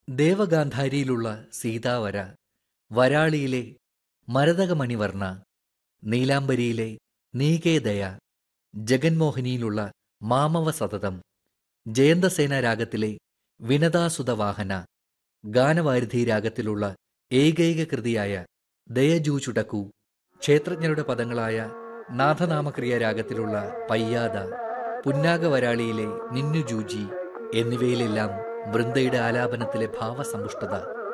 ദേവഗാന്ധാരിയിലുള്ള സീതാവര വരാളിയിലെ മരതകമണിവർണ്ണ നീലാംബരിയിലെ നീകേദയ ജഗന്മോഹിനിയിലുള്ള മാമവ സതതം ജയന്തസേന രാഗത്തിലെ വിനതാസുതവാഹന ഗാനവാരിധി രാഗത്തിലുള്ള ഏകൈക കൃതിയായ ദയജൂ ചുടക്കു ക്ഷേത്രജ്ഞരുടെ പദങ്ങളായ നാഥനാമക്രിയ രാഗത്തിലുള്ള പയ്യാദ പുന്നാഗവരാളിയിലെ നിന്നുജൂജി എന്നിവയിലെല്ലാം വൃന്ദയുടെ ആലാപനത്തിലെ ഭാവസമ്പുഷ്ടത